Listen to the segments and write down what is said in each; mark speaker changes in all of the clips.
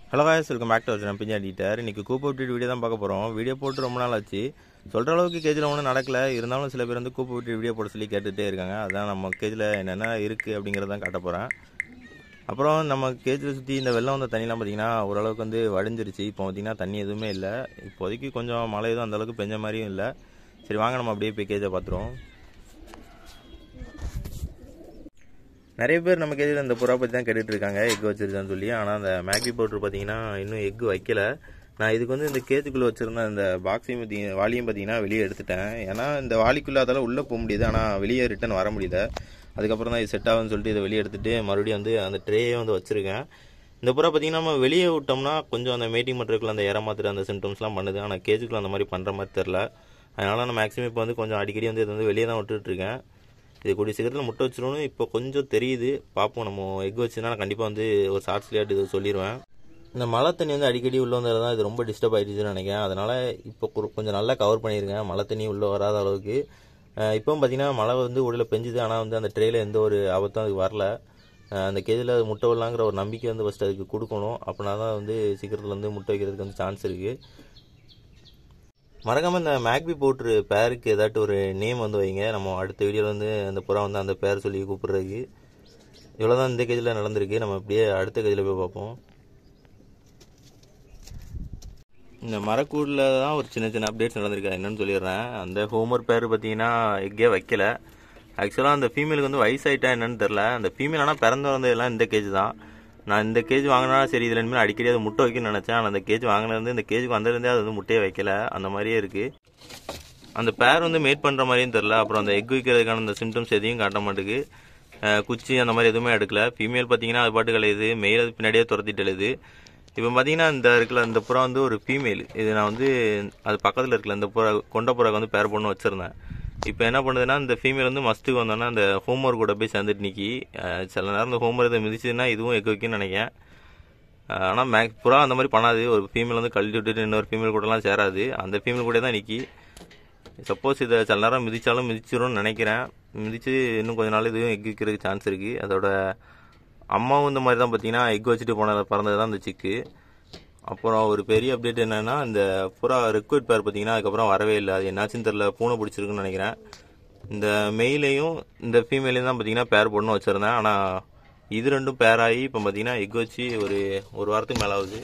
Speaker 1: hello guys welcome back to our பிஞ்சா editor இன்னைக்கு கூப் விட்டு வீடியோ தான் பார்க்க போகிறோம் வீடியோ போட்டு ரொம்ப நாள் ஆச்சு சொல்கிற அளவுக்கு கேஜில் ஒன்றும் நடக்கல இருந்தாலும் சில பேர் வந்து கூப் விட்டு வீடியோ போட சொல்லி கேட்டுகிட்டே இருக்காங்க அதான் நம்ம கேஜில் என்னென்ன இருக்குது அப்படிங்கிறதான் காட்ட போகிறேன் அப்புறம் நம்ம கேஜில் சுற்றி இந்த வெள்ளம் வந்த தண்ணிலாம் பார்த்தீங்கன்னா ஓரளவுக்கு வந்து வடிஞ்சிருச்சு இப்போ பார்த்தீங்கன்னா தண்ணி எதுவுமே இல்லை இப்போதைக்கு கொஞ்சம் மழை எதுவும் அந்தளவுக்கு பெஞ்ச மாதிரியும் இல்லை சரி வாங்க நம்ம அப்படியே போய் கேஜை பார்த்துருவோம் நிறைய பேர் நம்ம கேஜில் இந்த புறா பற்றி தான் கேட்டுட்டு இருக்காங்க எக் வச்சிருக்கான்னு சொல்லி ஆனால் அந்த மேகி பவுட்ரு பார்த்தீங்கன்னா இன்னும் எக் வைக்கல நான் இதுக்கு வந்து இந்த கேஜுக்குள்ளே வச்சுருந்த இந்த பாக்ஸையும் பற்றி வாலியும் பார்த்தீங்கன்னா வெளியே எடுத்துட்டேன் ஏன்னா இந்த வாலிக்குள்ளே அதெல்லாம் உள்ளே போக முடியுது ஆனால் வெளியே ரிட்டன் வர முடியல அதுக்கப்புறம் தான் இது செட் ஆகும்னு சொல்லிட்டு இதை வெளியே எடுத்துட்டு மறுபடியும் வந்து அந்த ட்ரேயே வந்து வச்சுருக்கேன் இந்த புறா பார்த்தீங்கன்னா நம்ம வெளியே விட்டோம்னா கொஞ்சம் அந்த மீட்டிங் பண்ணுறதுக்குள்ள அந்த ஏறமாத்துற அந்த சிம்டம்ஸ்லாம் பண்ணுது ஆனால் கேஜுக்குள்ள அந்த மாதிரி பண்ணுற மாதிரி தெரில அதனால் நான் மேக்ஸிமம் இப்போ வந்து கொஞ்சம் அடிக்கடி வந்து இது வந்து வெளியே தான் விட்டுட்ருக்கேன் இது கூடிய சீக்கிரத்தில் முட்டை வச்சிருவோம்னு இப்போ கொஞ்சம் தெரியுது பார்ப்போம் நம்ம எக் வச்சுன்னா நான் கண்டிப்பாக வந்து ஒரு ஷார்ட்ஸ்லேயாட்டு இது சொல்லிடுவேன் இந்த மழை தண்ணி வந்து அடிக்கடி உள்ளே வந்தால் தான் இது ரொம்ப டிஸ்டர்ப் ஆகிடுச்சுன்னு நினைக்கிறேன் அதனால் இப்போ கொ- கொஞ்சம் நல்லா கவர் பண்ணியிருக்கேன் மழை தண்ணி உள்ளே வராத அளவுக்கு அஹ் இப்பவும் பார்த்தீங்கன்னா மழை வந்து உள்ள பெஞ்சுது ஆனால் வந்து அந்த ட்ரேயில் எந்த ஒரு ஆபத்தும் அதுக்கு வரல அஹ் அந்த கேஜில் அது முட்டை விடலாங்கிற ஒரு நம்பிக்கை வந்து ஃபஸ்ட்டு அதுக்கு கொடுக்கணும் அப்படின்னா தான் வந்து சீக்கிரத்தில் வந்து முட்டை வைக்கிறதுக்கு வந்து சான்ஸ் இருக்குது மறக்காம இந்த மேக்பி போட்ரு பேருக்கு ஏதாட்டும் ஒரு நேம் வந்து வைங்க நம்ம அடுத்த வீடியோவில் வந்து அந்த புறா வந்து அந்த பேர் சொல்லி கூப்பிடுறதுக்கு இவ்வளோதான் இந்த கேஜில் நடந்திருக்கு நம்ம அப்படியே அடுத்த கேஜில் போய் பார்ப்போம் இந்த மரக்கூடில் தான் ஒரு சின்ன சின்ன அப்டேட்ஸ் நடந்திருக்கு அது என்னன்னு சொல்லிடுறேன் அந்த ஹோம்ஒர்க் பேர் பார்த்தீங்கன்னா எக்கே வைக்கல ஆக்சுவலாக அந்த ஃபீமேலுக்கு வந்து வயசாயிட்டா என்னன்னு தெரில அந்த ஃபீமேல் ஆனால் பிறந்து வந்ததெல்லாம் இந்த கேஜ் தான் நான் இந்த கேஜ் வாங்கினா சரி இதில் இனிமேல் அடிக்கடி அது முட்டை வைக்கணும்னு நினச்சேன் ஆனால் அந்த கேஜ் வாங்கினது இந்த கேஜுக்கு வந்ததுலேருந்தே அது வந்து முட்டையே வைக்கல அந்த மாதிரியே இருக்குது அந்த பேர் வந்து மேட் பண்ணுற மாதிரியும் தெரில அப்புறம் அந்த எக் வைக்கிறதுக்கான அந்த சிம்டம்ஸ் எதையும் காட்ட மாட்டேங்குது அஹ் குச்சி அந்த மாதிரி எதுவுமே எடுக்கல ஃபீமேல் பார்த்தீங்கன்னா அது பாட்டு கலையுது மெயில் அது பின்னாடியே துரத்திட்டு எழுது இப்போ பார்த்தீங்கன்னா இந்த இருக்குல்ல இந்த புறா வந்து ஒரு ஃபீமேல் இது நான் வந்து அது பக்கத்தில் இருக்கல இந்த புறா கொண்ட புறாக்கு வந்து பேர் பண்ணு வச்சுருந்தேன் இப்போ என்ன பண்ணுதுன்னா இந்த ஃபீமேல் வந்து மஸ்ட்டுக்கு வந்தோன்னா அந்த ஹோம்ஒர்க் கூட போய் சேர்ந்துட்டு நிக்கி அஹ் சில நேரம் இந்த ஹோம்ஒர்க் இதை மிதிச்சுன்னா இதுவும் எக் வைக்கும்னு நினைக்கிறேன் ஆனால் மேக் புறா அந்த மாதிரி பண்ணாது ஒரு ஃபீமேல் வந்து கழட்டி விட்டுட்டு இன்னொரு ஃபீமேல் கூடலாம் சேராது அந்த ஃபீமேல் கூட தான் நிக்கி சப்போஸ் இதை சில நேரம் மிதிச்சாலும் மிதிச்சிரும்னு நினைக்கிறேன் மிதிச்சு இன்னும் கொஞ்ச நாள் இதுவும் எக் வைக்கிறதுக்கு சான்ஸ் இருக்குது அதோட அம்மாவும் இந்த மாதிரி தான் பார்த்தீங்கன்னா எக் வச்சுட்டு போனதை பறந்தது தான் இந்த சிக்கு அப்புறம் ஒரு பெரிய அப்டேட் என்னன்னா இந்த புறா ரெக்வர்ட் பேர் பார்த்தீங்கன்னா அதுக்கப்புறம் வரவே இல்லை அது என்னாச்சுன்னு தெரில பூனை பிடிச்சிருக்குன்னு நினைக்கிறேன் இந்த மெயிலையும் இந்த ஃபீமேலையும் தான் பார்த்தீங்கன்னா பேர் போடணும் வச்சுருந்தேன் ஆனால் இது ரெண்டும் பேர் ஆகி இப்போ பார்த்தீங்கன்னா எக் வச்சு ஒரு ஒரு வாரத்துக்கு மேலே ஆகுது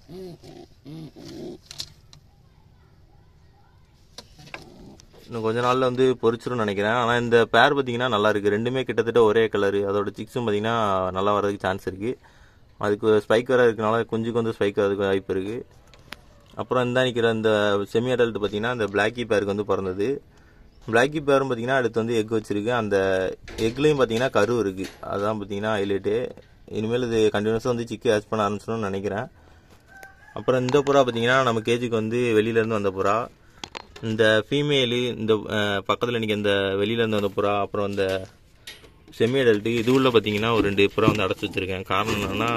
Speaker 1: இன்னும் கொஞ்ச நாள்ல வந்து பொரிச்சிரும்னு நினைக்கிறேன் ஆனால் இந்த பேர் பார்த்தீங்கன்னா நல்லா இருக்கு ரெண்டுமே கிட்டத்தட்ட ஒரே கலர் அதோட சிக்ஸும் பார்த்தீங்கன்னா நல்லா வர்றதுக்கு சான்ஸ் இருக்கு அதுக்கு ஸ்பைக் வர இருக்கனால குஞ்சுக்கு வந்து ஸ்பைக் வரதுக்கு வாய்ப்பு இருக்கு அப்புறம் இந்த நிற்கிற இந்த செமி அடல்ட் பார்த்தீங்கன்னா இந்த பிளாக்கி பேருக்கு வந்து பிறந்தது பிளாக்கி பேரும் பார்த்தீங்கன்னா அடுத்து வந்து எக் வச்சிருக்கு அந்த எக்லையும் பார்த்தீங்கன்னா கரு இருக்கு அதுதான் பார்த்தீங்கன்னா ஹைலைட்டு இனிமேல் இது கண்டினியூஸாக வந்து சிக்கு ஆஸ் பண்ண ஆரம்பிச்சிடும்னு நினைக்கிறேன் அப்புறம் இந்த புறா பார்த்தீங்கன்னா நம்ம கேஜுக்கு வந்து வெளியிலேருந்து வந்த புறா இந்த ஃபீமேலு இந்த பக்கத்தில் நிற்க இந்த வெளியிலேருந்து வந்த புறா அப்புறம் இந்த செமி அடல்ட்டு இது உள்ள பார்த்தீங்கன்னா ஒரு ரெண்டு புறா வந்து அடைச்சி வச்சிருக்கேன் காரணம் என்னன்னா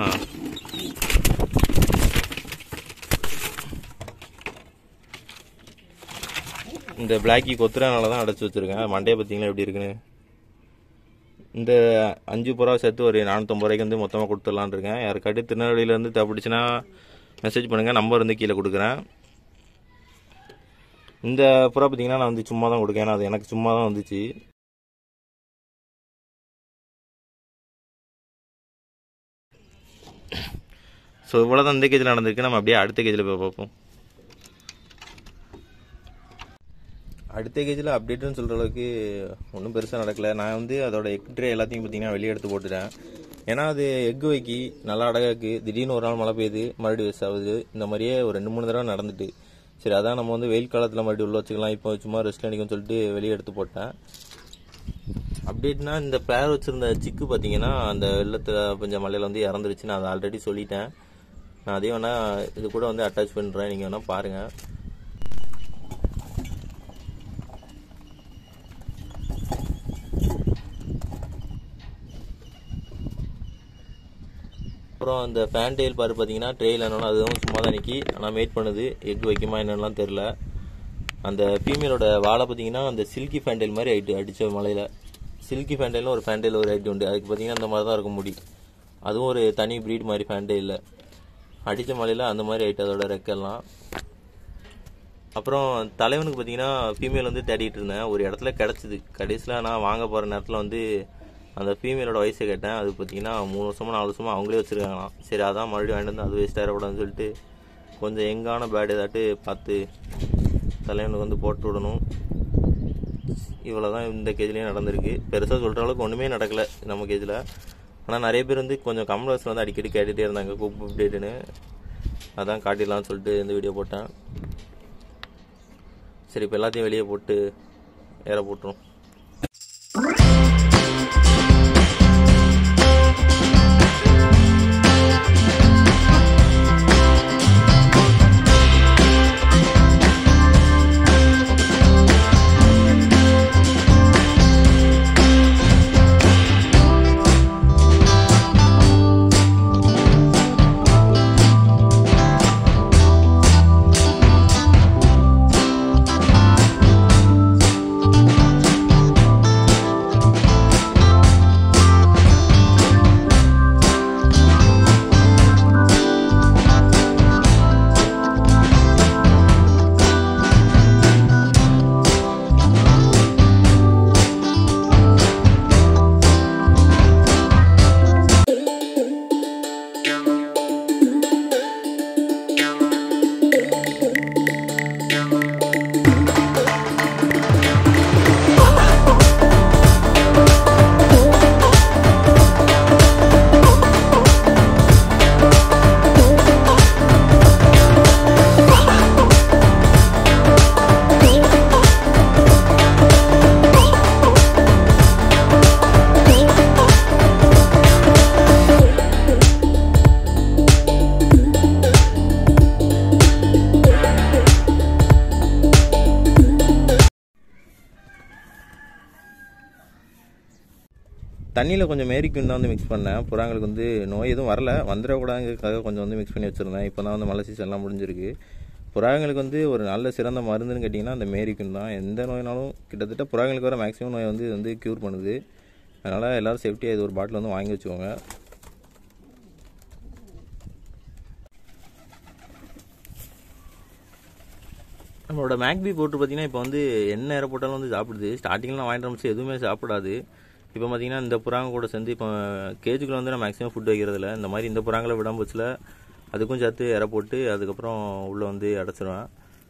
Speaker 1: இந்த பிளாக்கி கொத்துறதுனால தான் அடைச்சி வச்சிருக்கேன் மண்டையை பார்த்தீங்களா எப்படி இருக்குன்னு இந்த அஞ்சு புறா சேர்த்து ஒரு நானூற்றம்பது ரூபாய்க்கு வந்து மொத்தமாக கொடுத்துடலான்னு இருக்கேன் யாருக்காட்டி திருநெல்வேலியிலேருந்து தேவைப்படுச்சுன்னா மெசேஜ் பண்ணுங்கள் நம்பர் வந்து கீழே கொடுக்குறேன் இந்த புறா பார்த்தீங்கன்னா நான் வந்து சும்மா தான் கொடுக்கேன் ஏன்னா அது எனக்கு சும்மா தான் வந்துச்சு ஸோ இவ்வளோ தான் இந்த கேஜில் நடந்திருக்கு நம்ம அப்படியே அடுத்த கேஜில் போய் பார்ப்போம் அடுத்த கேஜில் அப்டேட்டுன்னு சொல்கிற அளவுக்கு ஒன்றும் பெருசாக நடக்கல நான் வந்து அதோட எக் ட்ரே எல்லாத்தையும் பார்த்தீங்கன்னா வெளியே எடுத்து போட்டுட்டேன் ஏன்னா அது எக் வைக்கி நல்லா அடகாக்கு திடீர்னு ஒரு நாள் மழை பெய்யுது மறுபடியும் வேஸ்ட் ஆகுது இந்த மாதிரியே ஒரு ரெண்டு மூணு தடவை நடந்துட்டு சரி அதான் நம்ம வந்து வெயில் காலத்தில் மறுபடியும் உள்ள வச்சுக்கலாம் இப்போ சும்மா ரெஸ்ட் அடிக்கும்னு சொல்லிட்டு வெளியே எடுத்து போட்டேன் அப்டேட்னா இந்த பேர் வச்சிருந்த சிக்கு பார்த்தீங்கன்னா அந்த வெள்ளத்தில் கொஞ்சம் மழையில் வந்து இறந்துருச்சு நான் அதை ஆல்ரெடி சொல்லிட்டேன் நான் அதையும் வேணா இது கூட வந்து அட்டாச் பண்ணுறேன் நீங்கள் வேணா பாருங்கள் அப்புறம் அந்த ஃபேன் டெயில் பாரு பார்த்தீங்கன்னா ட்ரெயில் என்னன்னா அதுவும் சும்மா தான் நிற்கி ஆனால் வெயிட் பண்ணுது எக் வைக்குமா என்னன்னுலாம் தெரில அந்த ஃபீமேலோட வாழை பார்த்தீங்கன்னா அந்த சில்கி ஃபேண்டைல் மாதிரி ஆயிட்டு அடித்த மலையில் சில்கி ஃபேண்டைலும் ஒரு ஃபேண்டைல் ஒரு ஐட்டு உண்டு அதுக்கு பார்த்தீங்கன்னா அந்த மாதிரி தான் இருக்கும் முடி அதுவும் ஒரு தனி ப்ரீட் மாதிரி ஃபேண்டே இல்லை அடித்த மழையில் அந்த மாதிரி ஆயிட்டு அதோட ரெக்கெல்லாம் அப்புறம் தலைவனுக்கு பார்த்தீங்கன்னா ஃபீமேல் வந்து தேடிட்டு இருந்தேன் ஒரு இடத்துல கிடச்சிது கடைசியில் நான் வாங்க போகிற நேரத்தில் வந்து அந்த ஃபீமேலோட வயசை கேட்டேன் அது பார்த்தீங்கன்னா மூணு வருஷமா நாலு வருஷமா அவங்களே வச்சுருக்காங்களாம் சரி அதான் மறுபடியும் வாங்கிட்டு வந்து அது வேஸ்ட் ஆகிடக்கூடாதுன்னு சொல்லிட்டு கொஞ்சம் எங்கான பேட் ஏதாட்டு பார்த்து தலைவனுக்கு வந்து போட்டு விடணும் இவ்வளோ தான் இந்த கேஜ்லேயும் நடந்திருக்கு பெருசாக சொல்கிற அளவுக்கு ஒன்றுமே நடக்கலை நம்ம கேஜில் ஆனால் நிறைய பேர் வந்து கொஞ்சம் கமெண்ட்ஸில் வந்து அடிக்கடி கேட்டுகிட்டே இருந்தாங்க கூப் அப்டேட்டுன்னு அதான் காட்டிடலாம்னு சொல்லிட்டு இந்த வீடியோ போட்டேன் சரி இப்போ எல்லாத்தையும் வெளியே போட்டு ஏற போட்டுரும் தண்ணியில் கொஞ்சம் மேரிக்கும் தான் வந்து மிக்ஸ் பண்ணேன் புறாங்களுக்கு வந்து நோய் எதுவும் வரல வந்துடக்கூடாதுங்கிறதுக்காக கொஞ்சம் வந்து மிக்ஸ் பண்ணி வச்சுருந்தேன் இப்போ தான் வந்து மழை சீசன்லாம் முடிஞ்சிருக்கு புறாங்களுக்கு வந்து ஒரு நல்ல சிறந்த மருந்துன்னு கேட்டிங்கன்னா அந்த மேரிக்கும் தான் எந்த நோயினாலும் கிட்டத்தட்ட புறாங்களுக்கு வர மேக்ஸிமம் நோய் வந்து இது வந்து க்யூர் பண்ணுது அதனால் எல்லோரும் சேஃப்டியாக இது ஒரு பாட்டில் வந்து வாங்கி வச்சுக்கோங்க நம்மளோட மேக்பி போட்டு பார்த்தீங்கன்னா இப்போ வந்து என்ன நேரம் போட்டாலும் வந்து சாப்பிடுது ஸ்டார்டிங்லாம் வாங்கிட்டு வந்துச்சு எதுவுமே சாப்பிடாது இப்போ பார்த்தீங்கன்னா இந்த புறாங்க கூட சேர்ந்து இப்போ கேஜுக்குள்ள வந்து நான் மேக்ஸிமம் ஃபுட் வைக்கிறதில்ல இந்த மாதிரி இந்த புறாங்களை விடாம பட்சத்தில் அதுக்கும் சேர்த்து இற போட்டு அதுக்கப்புறம் உள்ளே வந்து அடைச்சிருவேன்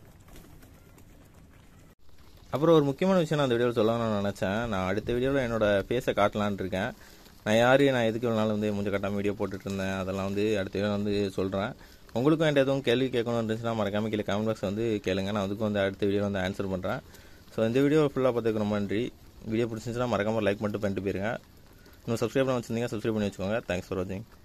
Speaker 1: அப்புறம் ஒரு முக்கியமான விஷயம் நான் அந்த வீடியோவில் சொல்லணும்னு நினச்சேன் நான் அடுத்த வீடியோவில் என்னோட ஃபேஸை காட்டலான்னு இருக்கேன் நான் யார் நான் எதுக்கு இவ்வளோ நாள் வந்து முஞ்ச கட்டாமல் வீடியோ போட்டுட்டு இருந்தேன் அதெல்லாம் வந்து அடுத்த வீடியோ வந்து சொல்கிறேன் உங்களுக்கும் என்கிட்ட எதுவும் கேள்வி கேட்கணும்னு இருந்துச்சுன்னா மறக்காம கீழே கமெண்ட் பாக்ஸ் வந்து கேளுங்க நான் அதுக்கும் வந்து அடுத்த வீடியோ வந்து ஆன்சர் பண்ணுறேன் ஸோ இந்த வீடியோ ஃபுல்லாக பார்த்துக்கு ரொம்ப நன்றி வீடியோ பிடிச்சிருந்துச்சுன்னா மறக்காம லைக் மட்டும் பண்ணிட்டு போயிருங்க இன்னும் சப்ஸ்கிரைப் பண்ண வச்சிருந்தீங்க சப்ஸ்கிரைப் பண்ணி வச்சுக்கோங்க தேங்க்ஸ் ஃபார் வாட்சிங்